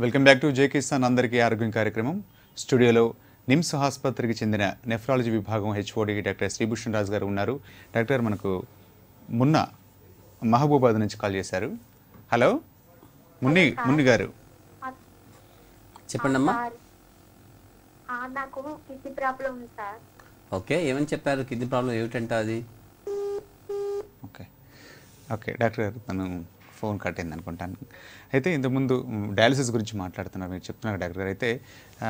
Welcome back to Jai Kisan అందరికీ ఆరోగ్యం కార్యక్రమం స్టూడియోలో నిమ్స్ ఆసుపత్రికి చెందిన నెఫ్రాలజీ విభాగం హెచ్ఓడి డాక్టర్ శ్రీభూషణ్ రాజు గారు ఉన్నారు డాక్టర్ మనకు మున్న మహబూబాద్ నుంచి కాల్ చేశారు హలో మున్ని మున్ని గారు చెప్పండి అమ్మా సార్ ఆ, నాకు కిడ్నీ ప్రాబ్లం ఉంది సార్ ఓకే ఏమని చెప్పారు కిడ్నీ ప్రాబ్లం ఏమిటంట అది ఓకే ఓకే డాక్టర్ గారు తను ఫోన్ కట్ అయింది అనుకుంటాను అయితే ఇంతకుముందు మ్, డయాలసిస్ గురించి మాట్లాడుతున్నారు మీరు చెప్తున్నారు డాక్టర్ గారు అయితే ఆ,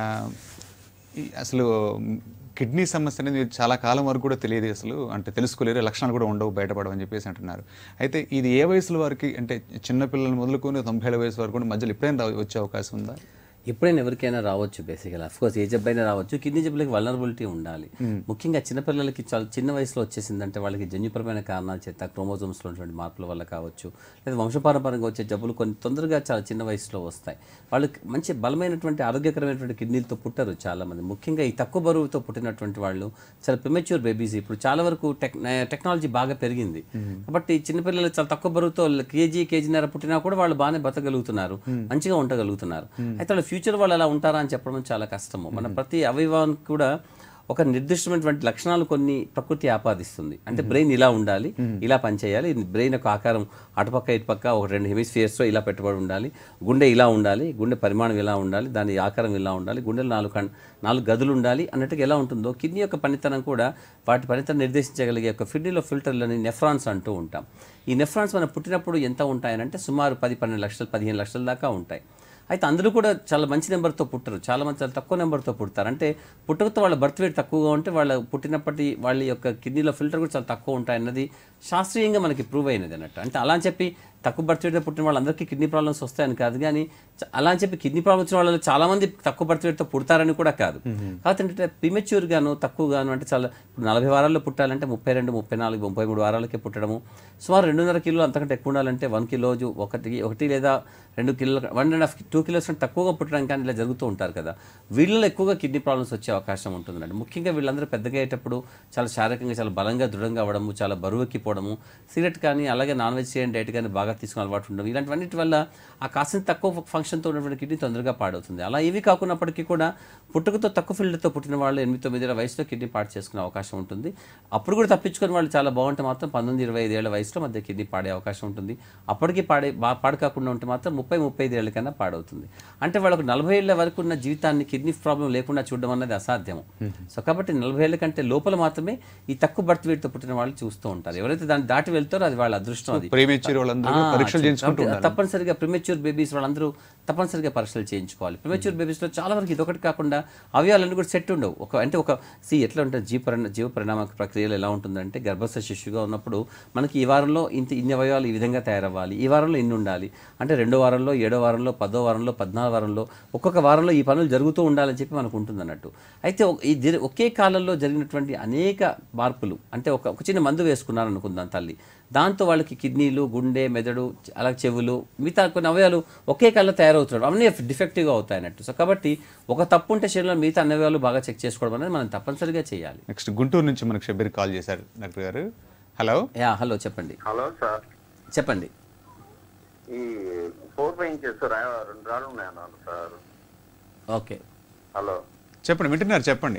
ఈ అసలు మ్, కిడ్నీ సమస్య అనేది చాలా కాలం వరకు కూడా తెలియదు అసలు అంటే తెలుసుకోలేరు లక్షణాలు కూడా ఉండవు బయటపడవని చెప్పేసి అంటున్నారు అయితే ఇది ఏ వయసుల వారికి అంటే చిన్నపిల్లలు మొదలుకొని తొంభై ఏళ్ళ వయసు వరకు కూడా మధ్యలో ఎప్పుడైనా రా- వచ్చే అవకాశం ఉందా ఎప్పుడైనా ఎవరికైనా రావచ్చు బేసికల్ కోర్స్ ఏ జబ్బైనా రావచ్చు కిడ్నీ జబ్బులకి వలనరబిలిటీ ఉండాలి ముఖ్యంగా చిన్నపిల్లలకి చాలా చిన్న వయసులో వచ్చేసిందంటే వాళ్ళకి జన్యుపరమైన కారణాల చేత క్రోమోజోమ్స్లో ఉన్నటువంటి మార్పుల వల్ల కావచ్చు లేదా వంశపారంపరంగా వచ్చే జబ్బులు కొన్ని తొందరగా చాలా చిన్న వయసులో వస్తాయి వాళ్ళకి మంచి బలమైనటువంటి ఆరోగ్యకరమైనటువంటి కిడ్నీలతో పుట్టరు చాలా మంది ముఖ్యంగా ఈ తక్కువ బరువుతో పుట్టినటువంటి వాళ్ళు చాలా ప్రిమెచ్యూర్ బేబీస్ ఇప్పుడు చాలా వరకు టెక్ టెక్నాలజీ బాగా పెరిగింది కాబట్టి చిన్నపిల్లలు చాలా తక్కువ బరువుతో కేజీ కేజీన్నర పుట్టినా కూడా వాళ్ళు బాగానే బతకగలుగుతున్నారు మంచిగా ఉండగలుగుతున్నారు అయితే వాళ్ళ ఫ్యూచర్ వాళ్ళు అలా ఉంటారా అని చెప్పడం చాలా కష్టము మన ప్రతి అవయవానికి కూడా ఒక నిర్దిష్టమైనటువంటి లక్షణాలు కొన్ని ప్రకృతి ఆపాదిస్తుంది అంటే బ్రెయిన్ ఇలా ఉండాలి ఇలా పనిచేయాలి బ్రెయిన్ యొక్క ఆకారం అటుపక్క ఇటుపక్క ఒక రెండు హెమిస్ఫియర్స్లో ఇలా పెట్టుబడి ఉండాలి గుండె ఇలా ఉండాలి గుండె పరిమాణం ఇలా ఉండాలి దాని ఆకారం ఇలా ఉండాలి గుండెలు నాలుగు కం- నాలుగు గదులు ఉండాలి అన్నట్టుగా ఎలా ఉంటుందో కిడ్నీ యొక్క పనితనం కూడా వాటి పనితనం నిర్దేశించగలిగే ఒక కిడ్నీలో ఫిల్టర్లని నెఫ్రాన్స్ అంటూ ఉంటాం ఈ నెఫ్రాన్స్ మనం పుట్టినప్పుడు ఎంత ఉంటాయనంటే సుమారు పది పన్నెండు లక్షలు పదిహేను లక్షల దాకా ఉంటాయి అయితే అందరూ కూడా చాలా మంచి నెంబర్తో పుట్టరు చాలా మంది చాలా తక్కువ నెంబర్తో పుడతారు అంటే పుట్టుకతో వాళ్ళ బర్త్ వెయిట్ తక్కువగా ఉంటే వాళ్ళ పుట్టినప్పటి వాళ్ళ యొక్క కిడ్నీలో ఫిల్టర్ కూడా చాలా తక్కువ ఉంటాయన్నది శాస్త్రీయంగా మనకి ప్రూవ్ అయినది అన్నట్టు అంటే అలా అని చెప్పి తక్కువ బర్త్ వెయిట్తో పుట్టిన వాళ్ళందరికీ కిడ్నీ ప్రాబ్లమ్స్ వస్తాయని కాదు కానీ చ- అలా అని చెప్పి కిడ్నీ ప్రాబ్లమ్స్ వచ్చిన వాళ్ళు చాలా మంది తక్కువ బర్త్ వెయిట్తో పుడతారని కూడా కాదు కాకపోతే ఏంటంటే ప్రిమెచ్యూర్ గాను తక్కువ గాను అంటే చాలా ఇప్పుడు నలభై వారాల్లో పుట్టాలంటే ముప్పై రెండు ముప్పై నాలుగు ముప్పై మూడు వారాలకే పుట్టడము సుమారు రెండున్నర కిలో అంతకంటే ఎక్కువ ఉండాలంటే వన్ కిలో ఒకటి ఒకటి లేదా రెండు kilo one and half two kilos కంటే తక్కువగా పుట్టడం కానీ ఇలా జరుగుతూ ఉంటారు కదా వీళ్ళలో ఎక్కువగా కిడ్నీ ప్రాబ్లమ్స్ వచ్చే అవకాశం ఉంటుందండి ముఖ్యంగా వీళ్ళందరూ పెద్దగా అయ్యేటప్పుడు చాలా శారీరకంగా చాలా బలంగా దృఢంగా అవ్వడము చాలా బరువు ఎక్కిపోవడము సిగరెట్ కానీ అలాగే నాన్ వెజిటేరియన్ డైట్ కానీ బాగా తీసుకుని అలవాటు ఉండడం ఇలాంటివన్నిటి వల్ల ఆ కాసిన తక్కువ ఫంక్షన్తో ఉన్నటువంటి కిడ్నీ తొందరగా పాడవుతుంది అలా ఏవి కాకున్నప్పటికీ కూడా పుట్టుకతో తక్కువ ఫీల్డ్తో పుట్టిన వాళ్ళు ఎనిమిది తొమ్మిది ఏళ్ళ వయసులో కిడ్నీ పాడు చేసుకునే అవకాశం ఉంటుంది అప్పుడు కూడా తప్పించుకొని వాళ్ళు చాలా బాగుంటే మాత్రం పంతొమ్మిది ఇరవై ఐదు ఏళ్ళ వయసులో మధ్య కిడ్నీ పాడే అవకాశం ఉంటుంది అప్పటికి పాడే బా పాడు కాకుండా ఉంటే మాత్రం ముప్పై ముప్పై ఐదు ఏళ్ళకైనా పాడవుతుంది అంటే వాళ్ళకు నలభై ఏళ్ళ వరకు ఉన్న జీవితాన్ని కిడ్నీ ప్రాబ్లం లేకుండా చూడడం అన్నది అసాధ్యం సో కాబట్టి నలభై ఏళ్ళ కంటే లోపల మాత్రమే ఈ తక్కువ బర్త్ వెయిట్తో పుట్టిన వాళ్ళు చూస్తూ ఉంటారు ఎవరైతే దాన్ని దాటి వెళ్తారో అది వాళ్ళ అదృష్టం అది ప్రీమేచ్యూర్ వాళ్ళందరూ ఆ, పరీక్షలు చూ- చేయించుకుంటూ కాబట్టి ఉండాలి తప్పనిసరిగా ప్రిమెచ్యూర్ బేబీస్ వాళ్ళందరూ తప్పనిసరిగా పరీక్షలు చేయించుకోవాలి ప్రిమెచ్యూర్ బేబీస్లో చాలా వరకు ఇదొకటి కాకుండా అవయాలన్నీ కూడా సెట్ ఉండవు ఒక అంటే ఒక సి ఎట్లా ఉంటుంది జీవ పరిణ జీవ పరిణామ ప్రక్రియలో ఎలా ఉంటుందంటే గర్భస్థ శిశువుగా ఉన్నప్పుడు మనకి ఈ వారంలో ఇంత ఇన్ని అవయవాలు ఈ విధంగా తయారవ్వాలి ఈ వారంలో ఇన్ని ఉండాలి అంటే రెండో వారంలో ఏడో వారంలో పదో వారంలో పద్నాలుగు వారంలో ఒక్కొక్క వారంలో ఈ పనులు జరుగుతూ ఉండాలని చెప్పి మనకు ఉంటుంది అన్నట్టు అయితే ఒక- ఈ జరి- ఒకే కాలంలో జరిగినటువంటి అనేక మార్పులు అంటే ఒక ఒక చిన్న మందు వేసుకున్నారు అనుకుందాం తల్లి దాంతో వాళ్ళకి కిడ్నీలు గుండె మెదడు అలా చెవులు మిగతా కొన్ని అవయాలు ఒకే కాలంలో తయారవుతున్నాడు అవన్నీ డిఫెక్టివ్గా అవుతాయి అన్నట్టు సో కాబట్టి ఒక తప్పు ఉంటే శరీరంలో మిగతా అన్ని అవయాలు బాగా చెక్ చేసుకోవడం అనేది మనం తప్పనిసరిగా చేయాలి నెక్స్ట్ గుంటూరు నుంచి మనకు షబీర్ కాల్ చేశారు doctor garu hello yeah hello చెప్పండి హలో సార్ చెప్పండి ఈ ఫోర్ ఫైవ్ ఇంచెస్ రా- రెండు రాళ్ళు ఉన్నాయన్నారు సార్ ఓకే హలో చెప్పండి వింటున్నారు చెప్పండి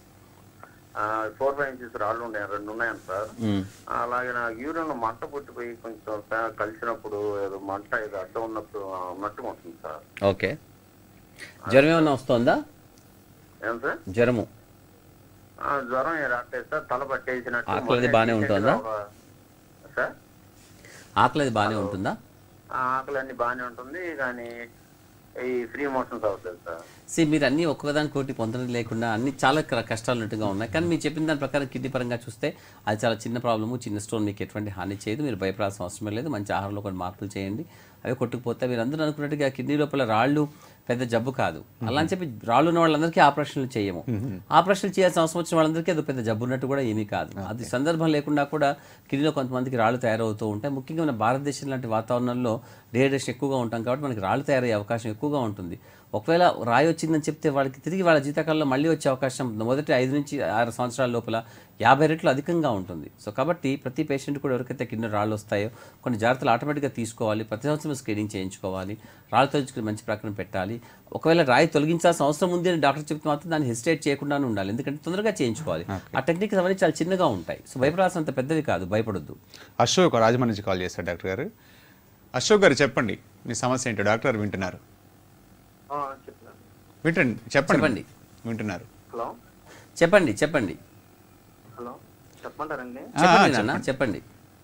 ఫోర్ ఫైవ్ ఇంచెస్ రాళ్ళు ఉన్నాయి రెండు ఉన్నాయని సార్ మ్మ్. అలాగే నా యూరిన్ మంట పుట్టిపోయి కొంచెం సా- కలిసినప్పుడు ఏదో మంట ఏదో అడ్డం ఉన్నప్పుడు ఆ, ఉన్నట్టుగా ఉంటుంది సార్ ఓకే జ్వరం ఏమైనా వస్తుందా ఏం సార్ జ్వరము ఆ, జ్వరం ఏ రాట్లేదు సార్ తల పట్టేసినట్టు ఆకలి అది బాగానే ఉంటుందా? ఒక- సార్ ఆకలి అది బాగానే ఉంటుందా ఆ, ఆకలి అన్ని బాగానే ఉంటుంది కానీ ఈ ఫ్రీ మోషన్స్ అవుతుంది సార్ సి మీరు అన్ని ఒక్కదాని కోటి పొందడం లేకుండా అన్ని చాలా క- కష్టాలు ఉన్నట్టుగా ఉన్నాయి కానీ మీరు చెప్పిన దాని ప్రకారం కిడ్నీ పరంగా చూస్తే అది చాలా చిన్న ప్రాబ్లము చిన్న స్టోన్ మీకు ఎటువంటి హాని చేయదు మీరు భయపడాల్సిన అవసరం లేదు మంచి ఆహారంలో కొన్ని మార్పులు చేయండి అవి కొట్టుకుపోతే మీరు అందరూ అనుకున్నట్టుగా కిడ్నీ లోపల రాళ్ళు పెద్ద జబ్బు కాదు అలా అని చెప్పి రాళ్ళు ఉన్న వాళ్ళందరికీ ఆపరేషన్లు చేయము ఆపరేషన్లు చేయాల్సిన అవసరం వచ్చిన వాళ్ళందరికీ అది పెద్ద జబ్బు ఉన్నట్టు కూడా ఏమీ కాదు అది సందర్భం లేకుండా కూడా కిడ్నీలో కొంతమందికి రాళ్ళు తయారవుతూ ఉంటాయి ముఖ్యంగా మన భారతదేశం లాంటి వాతావరణంలో డిహైడ్రేషన్ ఎక్కువగా ఉంటాం కాబట్టి మనకి రాళ్ళు తయారయ్యే అవకాశం ఎక్కువగా ఉంటుంది ఒకవేళ రాయి వచ్చిందని చెప్తే వాళ్ళకి తిరిగి వాళ్ళ జీవితకాలంలో మళ్ళీ వచ్చే అవకాశం మొదటి ఐదు నుంచి ఆరు సంవత్సరాల లోపల యాభై రెట్లు అధికంగా ఉంటుంది సో కాబట్టి ప్రతి పేషెంట్ కూడా ఎవరికైతే కిడ్నీ రాళ్ళు వస్తాయో కొన్ని జాగ్రత్తలు ఆటోమేటిక్గా తీసుకోవాలి ప్రతి సంవత్సరం స్క్రీనింగ్ చేయించుకోవాలి రాళ్ళు తొలగించుకుని మంచి ప్రకటన పెట్టాలి ఒకవేళ రాయి తొలగించాల్సిన అవసరం ఉంది అని డాక్టర్ చెప్తే మాత్రం దాన్ని హెసిటేట్ చేయకుండానే ఉండాలి ఎందుకంటే తొందరగా చేయించుకోవాలి ఆ టెక్నిక్స్ అవన్నీ చాలా చిన్నగా ఉంటాయి సో భయపడాల్సినంత పెద్దవి కాదు భయపడొద్దు అశోక్ రాజమండ్రి నుంచి కాల్ చేశారు డాక్టర్ గారు అశోక్ గారు చెప్పండి మీ సమస్య ఏంటో డాక్టర్ గారు వింటున్నారు చెప్తున్నాను వింటండి చెప్పండి చెప్పండి. వింటున్నారు హలో చెప్పండి చెప్పండి హలో చెప్పమంటారండి ఆ, చెప్పండి చెప్పండి. నాన్న చెప్పండి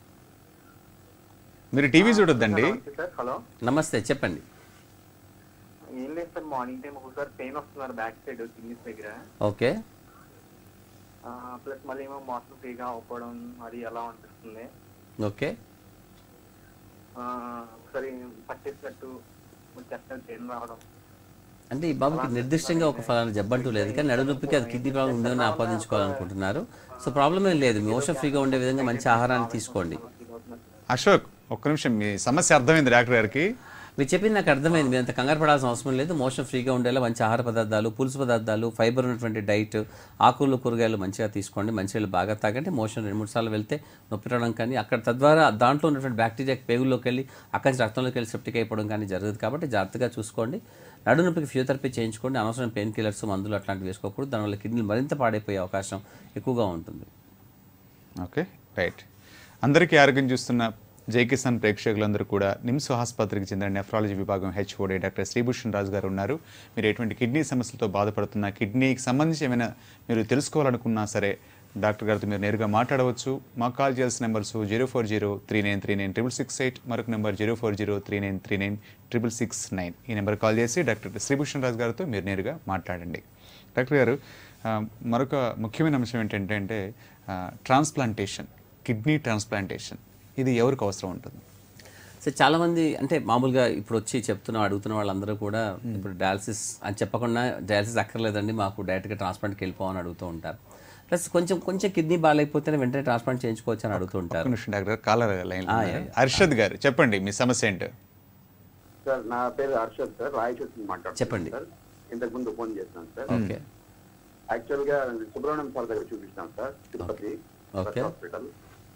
మీరు టీవీ చూడొద్దండి నమస్తే సార్ హలో నమస్తే చెప్పండి ఏం లేదు సార్ మార్నింగ్ టైం ఒకసారి పెయిన్ వస్తున్నారు బ్యాక్ సైడ్ కిడ్నీస్ దగ్గర ఓకే ప్లస్ మళ్ళీ ఏమో మోషన్ ఫ్రీగా అవ్వడం అది ఎలా అనిపిస్తుంది ఓకే ఆ, ఒకసారి పట్టేసినట్టు చెస్ట్ పెయిన్ రావడం అంటే ఈ బాబుకి నిర్దిష్టంగా ఒక ఫలానా జబ్బంటూ లేదు కానీ నడుము నొప్పికి అది కిడ్నీ ప్రాబ్లం ఉందని ఆపాదించుకోవాలనుకుంటున్నారు సో ప్రాబ్లం ఏం లేదు మీ మోషన్ ఫ్రీగా ఉండే విధంగా మంచి ఆహారాన్ని తీసుకోండి అశోక్ ఒక్క నిమిషం మీ సమస్య అర్థమైంది డాక్టర్ గారికి మీరు చెప్పింది నాకు అర్థమైంది మీరు అంత కంగారు పడాల్సిన అవసరం లేదు మోషన్ ఫ్రీగా ఉండేలా మంచి ఆహార పదార్థాలు పులుసు పదార్థాలు ఫైబర్ ఉన్నటువంటి డైట్ ఆకులు కూరగాయలు మంచిగా తీసుకోండి మంచిగా బాగా తాగండి మోషన్ రెండు మూడు సార్లు వెళ్తే నొప్పి రావడం కానీ అక్కడ తద్వారా దాంట్లో ఉన్నటువంటి బ్యాక్టీరియా పేగుల్లోకి వెళ్ళి అక్కడి నుంచి రక్తంలోకి వెళ్ళి సెప్టిక్ అయిపోవడం కానీ జరగదు కాబట్టి జాగ్రత్తగా చూసుకోండి నడు నొప్పికి ఫిజియోథెరపీ చేయించుకోండి అనవసరం పెయిన్ కిల్లర్స్ మందులు అట్లాంటివి వేసుకోకూడదు దానివల్ల కిడ్నీలు మరింత పాడైపోయే అవకాశం ఎక్కువగా ఉంటుంది ఓకే రైట్ అందరికీ ఆరోగ్యం చూస్తున్న జై కిసాన్ ప్రేక్షకులందరూ కూడా నిమ్స్ ఆసుపత్రికి చెందిన నెఫ్రాలజీ విభాగం హెచ్ఓడి డాక్టర్ శ్రీభూషణ్ రాజు గారు ఉన్నారు మీరు ఎటువంటి కిడ్నీ సమస్యలతో బాధపడుతున్నా కిడ్నీకి సంబంధించి ఏమైనా మీరు తెలుసుకోవాలనుకున్నా సరే డాక్టర్ గారితో మీరు నేరుగా మాట్లాడవచ్చు మాకు కాల్ చేయాల్సిన numbers zero four zero three nine three nine triple six eight మరొక number zero four zero three nine three nine triple six nine ఈ నెంబర్ కాల్ చేసి డాక్టర్ శ్రీభూషణ్ రాజు గారితో మీరు నేరుగా మాట్లాడండి డాక్టర్ గారు ఆ, మరొక ముఖ్యమైన అంశం ఏంటంటే అంటే ట్రాన్స్ప్లాంటేషన్ కిడ్నీ ట్రాన్స్ప్లాంటేషన్ ఇది ఎవరికి అవసరం ఉంటుంది సో చాలా మంది అంటే మామూలుగా ఇప్పుడు వచ్చి చెప్తున్న అడుగుతున్న వాళ్ళందరూ కూడా ఇప్పుడు డయాలసిస్ అని చెప్పకుండా డయాలసిస్ అక్కర్లేదండి మాకు డైరెక్ట్గా ట్రాన్స్ప్లాంట్కి వెళ్ళిపోవని అడుగుతూ ఉంటారు ప్లస్ కొంచెం కొంచెం కిడ్నీ బాగాలేకపోతేనే వెంటనే ట్రాన్స్ప్లాంట్ చేయించుకోవచ్చు అని అడుగుతూ ఒక్క ఉంటారు నిమిషం డాక్టర్ కాలర్ లైన్ ఆ, యా, యా. హర్షద్ గారు చెప్పండి మీ సమస్య ఏంటో సార్ నా పేరు హర్షద్ సార్ రాయచోటి మాట్లాడుతున్నాను చెప్పండి. సార్ ఇంతకు ముందు ఫోన్ చేస్తాను సార్ ఓకే యాక్చువల్ గా సుబ్రహ్మణ్యం సార్ దగ్గర చూపిస్తాం సార్ తిరుపతి ఓకే. హాస్పిటల్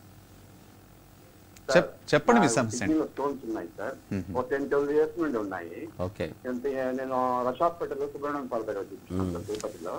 చెప్- చెప్పండి మీ సమస్య ఏంటి? స్టోన్స్ ఉన్నాయి సార్ ఒక టెన్ ట్వెల్వ్ ఇయర్స్ నుండి ఉన్నాయి ఓకే ఎంత- నేను రష్ హాస్పిటల్ సుబ్రహ్మణ్యం సార్ దగ్గర చూపిస్తాను సార్ తిరుపతిలో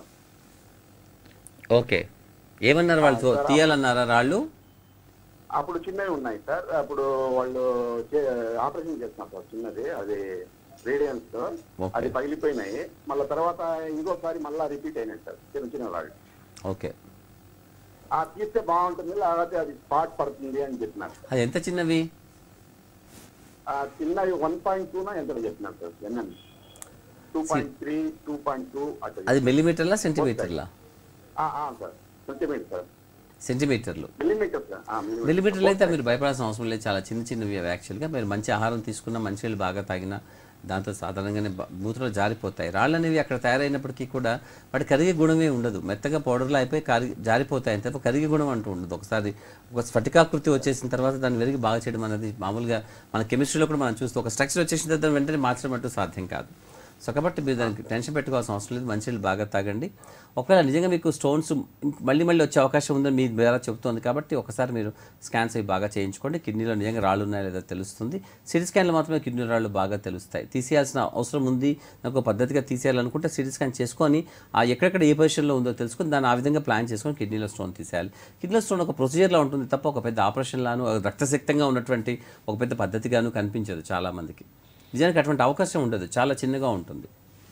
ఓకే ఏమన్నారు వాళ్ళు తో- తీయాలన్నారా రాళ్ళు అప్పుడు చిన్నవి ఉన్నాయి సార్ అప్పుడు వాళ్ళు చే- ఆపరేషన్ చేస్తున్నారు సార్ చిన్నది అది రేడియన్స్ తో ఓకే. అది పగిలిపోయినాయి మళ్ళీ తర్వాత ఇంకోసారి మళ్ళీ రిపీట్ అయినాయి సార్ చిన్న చిన్న వాళ్ళు ఓకే ఆ తీస్తే బాగుంటుంది లేకపోతే అది స్పాట్ పడుతుంది అని చెప్పినారు అది ఎంత చిన్నవి ఆ చిన్నవి వన్ పాయింట్ టూ ఎంత చెప్పినారు sir NM two point three two point two అట్లా అది మిల్లీమీటర్లా సెంటీమీటర్లా ఆ, ఆ, సార్ సెంటీమీటర్ సార్ సెంటీమీటర్లు మిల్లీమీటర్ సార్ ఆ, మిల్లీమీటర్. మిల్లీమీటర్లు అయితే మీరు భయపడాల్సిన అవసరం లేదు చాలా చిన్న చిన్నవి అవి యాక్చువల్గా మీరు మంచి ఆహారం తీసుకున్న మంచి నీళ్ళు బాగా తాగినా దాంతో సాధారణంగానే బ- మూత్రలో జారిపోతాయి రాళ్ళు అనేవి అక్కడ తయారైనప్పటికీ కూడా వాటి కరిగే గుణమే ఉండదు మెత్తగా పౌడర్లో అయిపోయి కరి జారిపోతాయి అంతే తప్ప కరిగే గుణం అంటూ ఉండదు ఒకసారి ఒక స్ఫటికాకృతి వచ్చేసిన తర్వాత దాన్ని వెరిగి బాగా చేయడం అనేది మామూలుగా మన కెమిస్ట్రీలో కూడా మనం చూస్తే ఒక స్ట్రక్చర్ వచ్చేసిన తర్వాత దాన్ని వెంటనే మార్చడం అంటూ సాధ్యం కాదు సో కాబట్టి మీరు దానికి టెన్షన్ పెట్టుకోవాల్సిన అవసరం లేదు మంచి నీళ్ళు బాగా తాగండి ఒకవేళ నిజంగా మీకు స్టోన్స్ మళ్ళీ మళ్ళీ వచ్చే అవకాశం ఉందని మీ ద్వారా చెప్తోంది కాబట్టి ఒకసారి మీరు స్కాన్స్ అవి బాగా చేయించుకోండి కిడ్నీలో నిజంగా రాళ్ళు ఉన్నాయో లేదో తెలుస్తుంది సిటీ స్కాన్లో మాత్రమే కిడ్నీ రాళ్ళు బాగా తెలుస్తాయి తీసేయాల్సిన అవసరం ఉంది నాకు ఒక పద్ధతిగా తీసేయాలనుకుంటే సిటీ స్కాన్ చేసుకొని ఆ ఎక్కడెక్కడ ఏ పొజిషన్లో ఉందో తెలుసుకొని దాన్ని ఆ విధంగా ప్లాన్ చేసుకొని కిడ్నీలో స్టోన్ తీసేయాలి కిడ్నీలో స్టోన్ ఒక ప్రొసీజర్లో ఉంటుంది తప్ప ఒక పెద్ద ఆపరేషన్ లాను ఒక రక్తశక్తంగా ఉన్నటువంటి ఒక పెద్ద పద్ధతిగాను కనిపించదు చాలామందికి నిజానికి అటువంటి అవకాశం ఉండదు చాలా చిన్నగా ఉంటుంది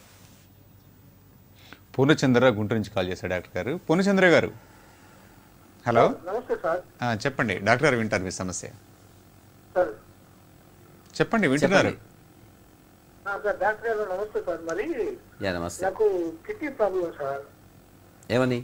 పూర్ణచంద్ర గుంటూరు నుంచి కాల్ చేశారు డాక్టర్ గారు పూర్ణచంద్ర గారు హలో నమస్తే సార్ ఆ, చెప్పండి డాక్టర్ గారు వింటారు మీ సమస్య సార్ చెప్పండి వింటున్నారు చెప్పండి సార్ డాక్టర్ గారు నమస్తే సార్ మరి యా నమస్తే నాకు కిడ్నీ ప్రాబ్లం సార్ ఏమని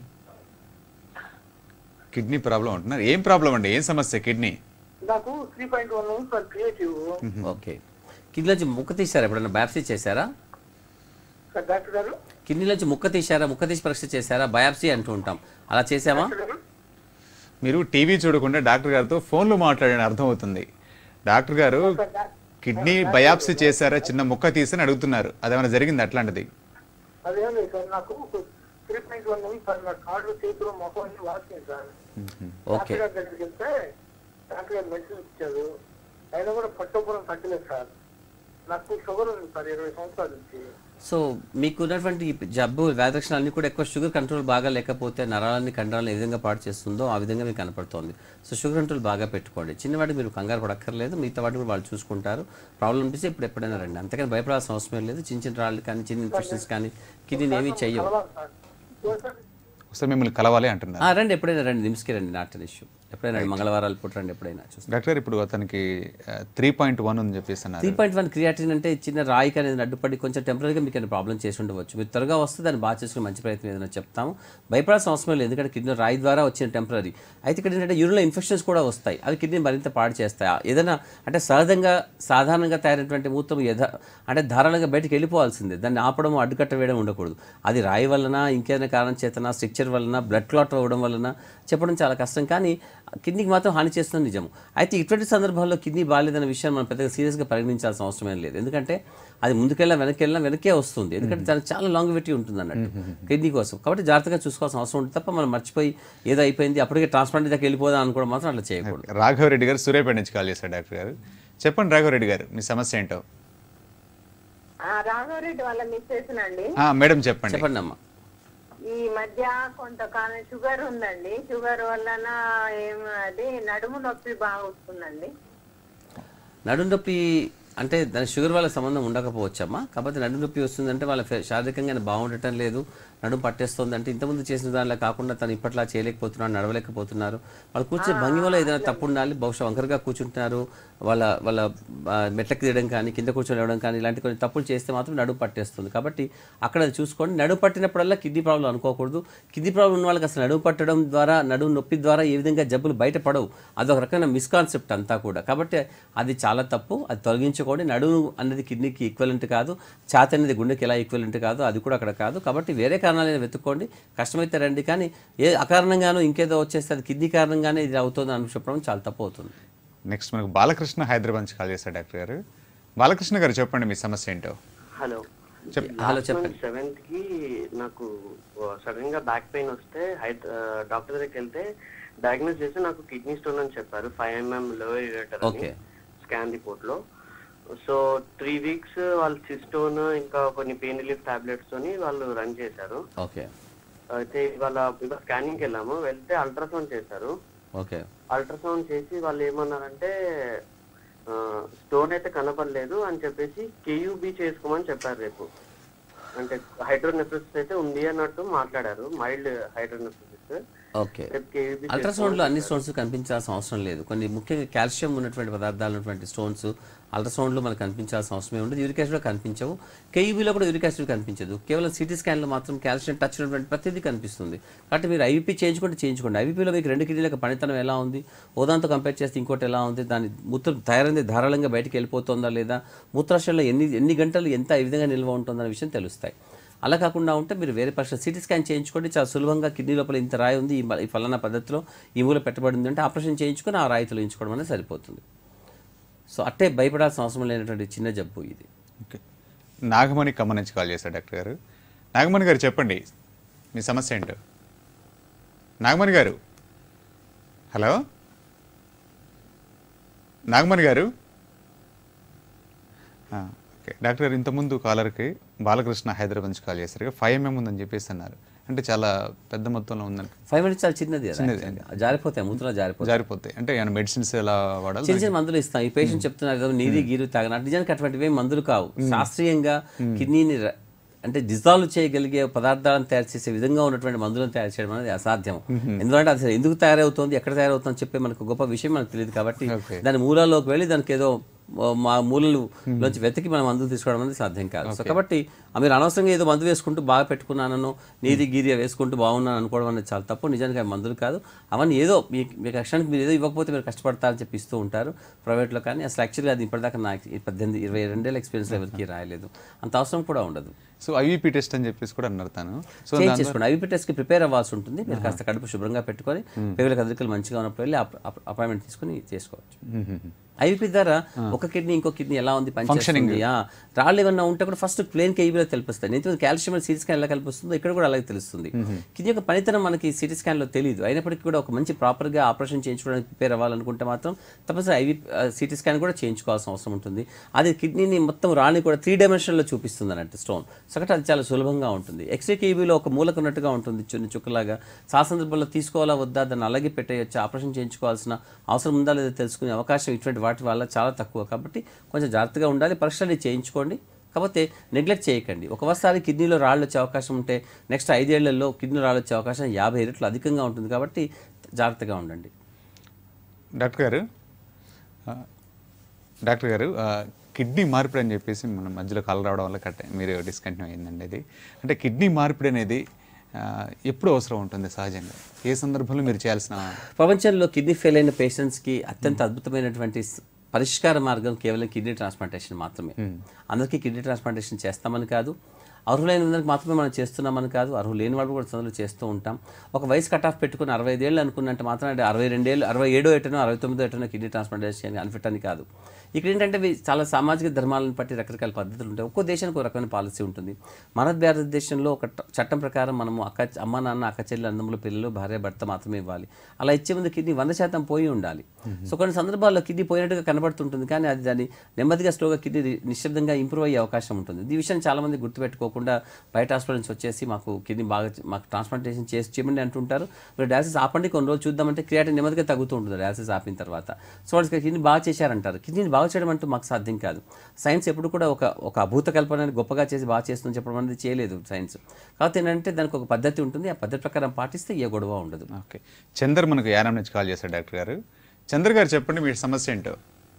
కిడ్నీ ప్రాబ్లం అంటున్నారు ఏం ప్రాబ్లం అండి ఏం సమస్య కిడ్నీ నాకు త్రీ పాయింట్ వన్ ఉంది సార్ క్రియేటివ్ ఓకే కిడ్నీలోంచి ముక్క తీశారా ఎప్పుడైనా బయాప్సీ చేశారా సార్ డాక్టర్ గారు కిడ్నీలోంచి ముక్క తీశారా ముక్క తీసి పరీక్ష చేశారా బయాప్సీ అంటూ ఉంటాం అలా చేసామా డాక్టర్ గారు మీరు టీవీ చూడకుండా డాక్టర్ గారితో ఫోన్లో మాట్లాడని అర్థం అవుతుంది డాక్టర్ గారు సార్ డా- కిడ్నీ బయాప్సీ చేశారా చిన్న ముక్క తీసని అడుగుతున్నారు అదేమైనా జరిగింది అట్లాంటిది అదేం లేదు సార్ నాకు త్రీ పాయింట్ వన్ ఉంది సార్ నా కాళ్ళు చేతులు మొహం అన్ని వాసింది సార్ ఓకే డాక్టర్ గారి దగ్గరికి వెళ్తే డాక్టర్ గారు మెడిసిన్ ఇచ్చారు అయినా కూడా పట్టుకోవడం తగ్గలేదు సార్ నాకు షుగర్ ఉంది సార్ ఇరవై సంవత్సరాల నుంచి సో మీకు ఉన్నటువంటి ఈ జబ్బు వ్యాధి లక్షణాలన్నీ కూడా ఎక్కువ షుగర్ కంట్రోల్ బాగా లేకపోతే నరాలన్నీ కండరాలను ఏ విధంగా పాడు చేస్తుందో ఆ విధంగా మీకు కనపడుతోంది సో షుగర్ కంట్రోల్ బాగా పెట్టుకోండి చిన్నవాడికి మీరు కంగారు పడక్కర్లేదు మిగతా వాటిని కూడా వాళ్ళు చూసుకుంటారు ప్రాబ్లం అనిపిస్తే ఇప్పుడు ఎప్పుడైనా రండి అంతకని భయపడాల్సిన అవసరం లేదు చిన్న చిన్న రాళ్ళు కానీ చిన్న ఇన్ఫెక్షన్స్ కానీ కిడ్నీని ఏమీ చెయ్యవు కలవాలి సార్ ఇదిగో సార్ ఒకసారి మిమ్మల్ని కలవాలి అంటున్నారు ఆ, రండి ఎప్పుడైనా రండి నిమ్స్కి రండి నాట్ ఇష్యూ ఎప్పుడైనా రండి మంగళవారాలు పూట రండి ఎప్పుడైనా చూస్తాం డాక్టర్ ఇప్పుడు అతనికి త్రీ పాయింట్ వన్ అని చెప్పేసి త్రీ అన్నారు పాయింట్ వన్ క్రియాటిన్ అంటే చిన్న రాయికి అనేది అడ్డుపడి కొంచెం టెంపరీగా మీకు ఏమైనా ప్రాబ్లం చేసి ఉండవచ్చు మీరు త్వరగా వస్తే దాన్ని బాగా చేసుకుని మంచి ప్రయత్నం ఏదైనా చెప్తాము భయపడాల్సిన అవసరం లేదు ఎందుకంటే కిడ్నీ రాయి ద్వారా వచ్చిన టెంపరీ అయితే ఇక్కడ ఏంటంటే యూరిన్లో ఇన్ఫెక్షన్స్ కూడా వస్తాయి అవి కిడ్నీ మరింత పాడు చేస్తాయి ఆ ఏదైనా అంటే సహజంగా సాధారణంగా తయారైనటువంటి మూత్రం యథ అంటే ధారాళంగా బయటకు వెళ్ళిపోవాల్సిందే దాన్ని ఆపడం అడ్డుకట్ట వేయడం ఉండకూడదు అది రాయి వలన ఇంకేదైనా కారణం చేతన స్ట్రక్చర్ వలన బ్లడ్ క్లాట్ అవ్వడం వలన చెప్పడం చాలా కష్టం కానీ కిడ్నీకి మాత్రం హాని చేస్తుంది నిజం అయితే ఇటువంటి సందర్భాల్లో కిడ్నీ బాగాలేదన్న విషయాన్ని మనం పెద్దగా సీరియస్గా పరిగణించాల్సిన అవసరం ఏం లేదు ఎందుకంటే అది ముందుకెళ్ళినా వెనక్కి వెళ్ళినా వెనకే వస్తుంది ఎందుకంటే దానికి చాలా లాంగివిటీ ఉంటుంది అన్నట్టు కిడ్నీ కోసం కాబట్టి జాగ్రత్తగా చూసుకోవాల్సిన అవసరం ఉంటుంది తప్ప మనం మర్చిపోయి ఏదో అయిపోయింది అప్పటికే ట్రాన్స్ప్లాంట్ దాకా వెళ్ళిపోదాం అనుకోవడం మాత్రం అట్లా చేయకూడదు రాఘవరెడ్డి గారు సూర్యాపేట నుంచి కాల్ చేశారు డాక్టర్ గారు చెప్పండి రాఘవరెడ్డి గారు మీ సమస్య ఏంటో రాఘవరెడ్డి వాళ్ళ మిస్సెస్ నండి ఆ, మేడం చెప్పండి చెప్పండి అమ్మా ఈ మధ్య కొంతకాలం షుగర్ ఉందండి షుగర్ వలన ఏం అది నడుము నొప్పి బాగా వస్తుందండి నడుము నొప్పి అంటే దాని షుగర్ వల్ల సంబంధం ఉండకపోవచ్చమ్మా కాకపోతే నడుము నొప్పి వస్తుందంటే వాళ్ళ ఫే- శారీరకంగా బాగుండటం లేదు నడుము పట్టేస్తుంది అంటే ఇంతకుముందు చేసిన దానిలో కాకుండా తను ఇప్పట్లా చేయలేకపోతున్నారు నడవలేకపోతున్నారు వాళ్ళు కూర్చునే భంగిమలో ఏదైనా తప్పు ఉండాలి బహుశా వంకరగా కూర్చుంటున్నారు వాళ్ళ వాళ్ళ ఆ, మెట్లకి తీయడం కానీ కింద కూర్చొని లేవడం కానీ ఇలాంటి కొన్ని తప్పులు చేస్తే మాత్రం నడుము పట్టేస్తుంది కాబట్టి అక్కడ అది చూసుకోండి నడుము పట్టినప్పుడల్లా కిడ్నీ ప్రాబ్లం అనుకోకూడదు కిడ్నీ ప్రాబ్లం ఉన్న వాళ్ళకి అసలు నడుము పట్టడం ద్వారా నడుము నొప్పి ద్వారా ఏ విధంగా జబ్బులు బయటపడవు అదొక రకమైన మిస్కాన్సెప్ట్ అంతా కూడా కాబట్టి అది చాలా తప్పు అది తొలగించుకోండి నడుము అనేది కిడ్నీకి ఈక్వలెంట్ కాదు ఛాతి అనేది గుండెకి ఎలా ఈక్వలెంట్ కాదు అది కూడా అక్కడ కాదు కాబట్టి వేరే కారణాలైనా వెతుక్కోండి కష్టమైతే రండి కానీ ఏ అకారణంగానో ఇంకేదో వచ్చేస్తే అది కిడ్నీ కారణంగానే ఇది అవుతుంది అని చెప్పడం చాలా తప్పు అవుతుంది నెక్స్ట్ మనకు బాలకృష్ణ హైదరాబాద్ నుంచి కాల్ చేశారు డాక్టర్ గారు బాలకృష్ణ గారు చెప్పండి మీ సమస్య ఏంటో హలో చెప్ హలో చెప్పండి సెవెంత్ కి నాకు సడన్ గా బ్యాక్ పెయిన్ వస్తే హైద డాక్టర్ దగ్గరికి వెళ్తే డయాగ్నోస్ చేసి నాకు కిడ్నీ స్టోన్ అని చెప్పారు five M M Okay. Scan report లో సో త్రీ వీక్స్ వాళ్ళు సిస్టోన్ ఇంకా కొన్ని పెయిన్ రిలీఫ్ టాబ్లెట్స్ తోని వాళ్ళు రన్ చేశారు ఓకే అయితే ఇవాళ ఇవాళ స్కానింగ్ కి వెళ్ళాము వెళ్తే అల్ట్రాసౌండ్ చేశారు ఓకే అల్ట్రాసౌండ్ చేసి వాళ్ళు ఏమన్నారంటే స్టోన్ అయితే కనపడలేదు అని చెప్పేసి కేయూబీ చేసుకోమని చెప్పారు రేపు అంటే హైడ్రోనెఫ్రిస్ అయితే ఉంది అన్నట్టు మాట్లాడారు మైల్డ్ హైడ్రోనెఫ్రిస్ ఓకే రేపు కేయూబీ అల్ట్రాసౌండ్లో అన్ని స్టోన్స్ కనిపించాల్సిన అవసరం లేదు కొన్ని ముఖ్యంగా కాల్షియం ఉన్నటువంటి పదార్థాలు ఉన్నటువంటి స్టోన్స్ అల్ట్రాసౌండ్లో మనకు కనిపించాల్సిన అవసరం ఉండదు యూరిక్ యాసిడ్లో కనిపించవు కేఈబీలో కూడా యూరిక్ యాసిడ్ కనిపించదు కేవలం సిటీ స్కాన్లో మాత్రం కాల్షియం టచ్ ఉన్నటువంటి ప్రతిదీ కనిపిస్తుంది కాబట్టి మీరు ఐవీపీ చేయించుకుంటే చేయించుకోండి ఐవీపీలో మీకు రెండు కిడ్నీలకు పనితనం ఎలా ఉంది ఓదాంతో కంపేర్ చేస్తే ఇంకోటి ఎలా ఉంది దాని మూత్రం తయారైంది ధారాళంగా బయటికి వెళ్ళిపోతుందా లేదా మూత్రాశయంలో ఎన్ని ఎన్ని గంటలు ఎంత ఈ విధంగా నిల్వ ఉంటుందన్న విషయం తెలుస్తాయి అలా కాకుండా ఉంటే మీరు వేరే పరీక్ష సిటీ స్కాన్ చేయించుకోండి చాలా సులభంగా కిడ్నీ లోపల ఇంత రాయి ఉంది ఈ మ- ఈ ఫలానా పద్ధతిలో ఈ మూల పెట్టబడింది అంటే ఆపరేషన్ చేయించుకొని ఆ రాయి తొలగించుకోవడం అనేది సరిపోతుంది సో అట్టే భయపడాల్సిన అవసరం లేనటువంటి చిన్న జబ్బు ఇది ఓకే నాగమణి ఖమ్మం నుంచి కాల్ చేశారు డాక్టర్ గారు నాగమణి గారు చెప్పండి మీ సమస్య ఏంటో నాగమణి గారు హలో నాగమణి గారు ఆ, ఓకే డాక్టర్ గారు ఇంతకుముందు కాలర్కి బాలకృష్ణ హైదరాబాద్ నుంచి కాల్ చేశారు ఫైవ్ ఎంఎం ఉందని చెప్పేసి అన్నారు అంటే చాలా పెద్ద మొత్తంలో ఉందని ఫైవ్ మినిట్స్ చాలా చిన్నది కదా చిన్నది. actually. జారిపోతాయి మూత్రంలో జారిపోతాయి జారిపోతాయి అంటే ఏమైనా మెడిసిన్స్ ఎలా వాడాలి చిన్న చిన్న మందులు ఇస్తాం ఈ పేషెంట్ చెప్తున్నారు కదా నీరు గీరు తాగనట్టు నిజానికి అటువంటివి ఏం మందులు కావు శాస్త్రీయంగా కిడ్నీని ర- అంటే డిజాల్వ్ చేయగలిగే పదార్థాలను తయారు చేసే విధంగా ఉన్నటువంటి మందులను తయారు చేయడం అనేది అసాధ్యం ఎందుకంటే అది అసలు ఎందుకు తయారవుతుంది ఎక్కడ తయారవుతుందని చెప్పే మనకు గొప్ప విషయం మనకు తెలియదు కాబట్టి Okay. దాని మూలాల్లోకి వెళ్ళి దానికి ఏదో ఓ, మా మూలలు నుంచి వెతికి మనం మందులు తీసుకోవడం అనేది సాధ్యం కాదు సో కాబట్టి ఆ మీరు అనవసరంగా ఏదో మందు వేసుకుంటూ బాగా పెట్టుకున్నానో నీది గీరియా వేసుకుంటూ బాగున్నాను అనుకోవడం అనేది చాలా తప్పు నిజానికి అవి మందులు కాదు అవన్నీ ఏదో మీకు మీకు కష్టానికి మీరు ఏదో ఇవ్వకపోతే మీరు కష్టపడతారని చెప్పి ఇస్తూ ఉంటారు ప్రైవేట్లో కానీ అసలు యాక్చువల్గా అది ఇప్పటిదాకా నాకు ఈ పద్దెనిమిది ఇరవై రెండేళ్ళ ఎక్స్పీరియన్స్ ఎవరికి రాయలేదు అంత అవసరం కూడా ఉండదు సో ఐవీపీ టెస్ట్ అని చెప్పేసి కూడా అన్నారు తాను సో చేంజ్ చేసుకోండి ఐవీపీ టెస్ట్కి ప్రిపేర్ అవ్వాల్సి ఉంటుంది మీరు కాస్త కడుపు శుభ్రంగా పెట్టుకొని పేగుల కదలికలు మంచిగా ఉన్నప్పుడు వెళ్ళి అపాయింట్మెంట్ తీసుకుని చేసుకోవచ్చు మ్మ్. ఐవీపీ ద్వారా ఒక కిడ్నీ ఇంకో కిడ్నీ ఎలా ఉంది పనిచేస్తుంది ఆ, రాళ్ళు ఏమన్నా ఉంటే కూడా ఫస్ట్ ప్లేన్ కేవీలో తెలిపిస్తాయి ఎందుకంటే కాల్షియం సిటీ స్కాన్ ఎలా కల్పిస్తుందో ఇక్కడ కూడా అలాగే తెలుస్తుంది కిడ్నీ యొక్క పనితనం మనకి సిటీ స్కాన్లో తెలియదు అయినప్పటికీ కూడా ఒక మంచి ప్రాపర్గా ఆపరేషన్ చేయించుకోవడానికి ప్రిపేర్ అవ్వాలనుకుంటే మాత్రం తప్పనిసరి ఐవీ సిటీ స్కాన్ కూడా చేయించుకోవాల్సిన అవసరం ఉంటుంది అది కిడ్నీని మొత్తం రాళ్ళని కూడా త్రీ డైమెన్షన్లో చూపిస్తుంది అన్నట్టు స్టోన్ సో కాబట్టి అది చాలా సులభంగా ఉంటుంది ఎక్స్రే కేవీలో ఒక మూలకు ఉన్నట్టుగా ఉంటుంది చిన్న చుక్కలాగా చాలా సందర్భాల్లో తీసుకోవాలా వద్దా దాన్ని అలాగే పెట్టేయచ్చు ఆపరేషన్ చేయించుకోవాల్సిన అవసరం ఉందా లేదా తెలుసుకునే అవకాశం ఇటువంటి వాటి వల్ల చాలా తక్కువ కాబట్టి కొంచెం జాగ్రత్తగా ఉండాలి పరీక్షలు చేయించుకోండి కాకపోతే నెగ్లెక్ట్ చేయకండి ఒకసారి కిడ్నీలో రాళ్ళు వచ్చే అవకాశం ఉంటే నెక్స్ట్ ఐదేళ్లలో కిడ్నీ రాళ్ళు వచ్చే అవకాశం యాభై రెట్లు అధికంగా ఉంటుంది కాబట్టి జాగ్రత్తగా ఉండండి డాక్టర్ గారు ఆ, డాక్టర్ గారు ఆ, కిడ్నీ మార్పిడి అని చెప్పేసి మన మధ్యలో కాల్ రావడం వల్ల కట్ మీరు డిస్కంటిన్యూ అయిందండి అది అంటే కిడ్నీ మార్పిడి అనేది ఆ, ఎప్పుడు అవసరం ఉంటుంది సహజంగా ఏ సందర్భంలో మీరు చేయాల్సిన ప్రపంచంలో కిడ్నీ ఫెయిల్ అయిన పేషెంట్స్కి అత్యంత అద్భుతమైనటువంటి స్- పరిష్కార మార్గం కేవలం కిడ్నీ ట్రాన్స్ప్లాంటేషన్ మాత్రమే అందరికీ కిడ్నీ ట్రాన్స్ప్లాంటేషన్ చేస్తామని కాదు అర్హులైన అందరికి మాత్రమే మనం చేస్తున్నామని కాదు అర్హులు లేని వాళ్ళు కూడా సందులో చేస్తూ ఉంటాం ఒక వయసు కట్ ఆఫ్ పెట్టుకుని అరవై ఐదేళ్ళు అనుకున్నంటే మాత్రం అంటే అరవై రెండేళ్ళు అరవై ఏడో ఎటనో అరవై తొమ్మిదో ఎటనో కిడ్నీ ట్రాన్స్ప్లాంటేషన్ అన్ఫిట్ అని కాదు ఇక్కడ ఏంటంటే ఇవి చాలా సామాజిక ధర్మాలను బట్టి రకరకాల పద్ధతులు ఉంటాయి ఒక్కో దేశానికి ఒక రకమైన పాలసీ ఉంటుంది మన భారతదేశంలో ఒక ట- చట్టం ప్రకారం మనము అక్క అమ్మ నాన్న అక్క చెల్లి అన్నములు పిల్లలు భార్య భర్త మాత్రమే ఇవ్వాలి అలా ఇచ్చే ముందు కిడ్నీ వంద శాతం పోయి ఉండాలి సో కొన్ని సందర్భాల్లో కిడ్నీ పోయినట్టుగా కనబడుతుంటుంది కానీ అది దాన్ని నెమ్మదిగా స్లోగా కిడ్నీ ని- నిశ్శబ్దంగా ఇంప్రూవ్ అయ్యే అవకాశం ఉంటుంది ఈ విషయం చాలా మంది గుర్తుపెట్టుకోకుండా బయట హాస్పిటల్ నుంచి వచ్చేసి మాకు కిడ్నీ బాగా మాకు ట్రాన్స్ప్లాంటేషన్ చేసి చేయమని అంటుంటారు మీరు డయాలసిస్ ఆపండి కొన్ని రోజులు చూద్దామంటే క్రియాటిన్ నెమ్మదిగా తగ్గుతూ ఉంటుంది డయాలసిస్ ఆపిన తర్వాత సో వాళ్ళకి కిడ్నీ బాగా చేశారంటారు కిడ్నీని బాగా చేయడం అంటూ మాకు సాధ్యం కాదు సైన్స్ ఎప్పుడు కూడా ఒక ఒక అభూత కల్పనని గొప్పగా చేసి బాగా చేస్తుందని చెప్పడం అనేది చేయలేదు సైన్స్ కాకపోతే ఏంటంటే దానికి ఒక పద్ధతి ఉంటుంది ఆ పద్ధతి ప్రకారం పాటిస్తే ఏ గొడవ ఉండదు ఓకే చందర్ మనకు యానం నుంచి కాల్ చేశారు డాక్టర్ గారు చందర్ గారు చెప్పండి మీ సమస్య ఏంటో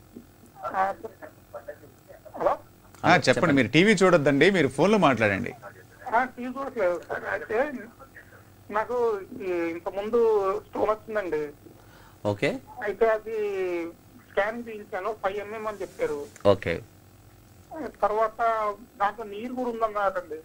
హలో ఆ, చెప్పండి మీరు టీవీ చూడొద్దండి మీరు ఫోన్లో మాట్లాడండి టీవీ చూడట్లేదు సార్ అయితే నాకు ఈ ఇంత ముందు స్టోన్ వచ్చిందండి ఓకే అయితే అది స్కాన్ తీయించాను ఫైవ్ ఎంఎం అని చెప్పారు ఓకే తర్వాత దాంట్లో నీరు కూడా ఉందన్నారండి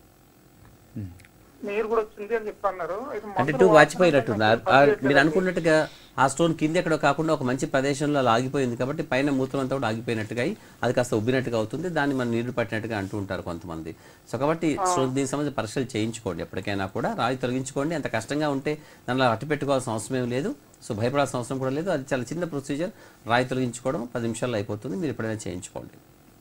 నీరు కూడా వచ్చింది అని చెప్పి అన్నారు అయితే అంటే మందులు టూ వాడుతున్నా వాచిపోయినట్టుంది ఆ- ఆ- తగ్గట్లేదండి. మీరు అనుకున్నట్టుగా ఆ స్టోన్ కింద ఎక్కడో కాకుండా ఒక మంచి ప్రదేశంలో అలా ఆగిపోయింది కాబట్టి పైన మూత్రం అంతా కూడా ఆగిపోయినట్టుగా అయి అది కాస్త ఉబ్బినట్టుగా అవుతుంది దాన్ని మనం నీళ్లు పట్టినట్టుగా అంటూ ఉంటారు కొంతమంది సో కాబట్టి స్టోన్ దీనికి సంబంధించి పరీక్షలు చేయించుకోండి ఎప్పటికైనా కూడా రాయి తొలగించుకోండి అంత కష్టంగా ఉంటే దానిలో అట్టి పెట్టుకోవాల్సిన అవసరం ఏం లేదు సో భయపడాల్సిన అవసరం కూడా లేదు అది చాలా చిన్న ప్రొసీజర్ రాయి తొలగించుకోవడం పది నిమిషాల్లో అయిపోతుంది మీరు ఎప్పుడైనా చేయించుకోండి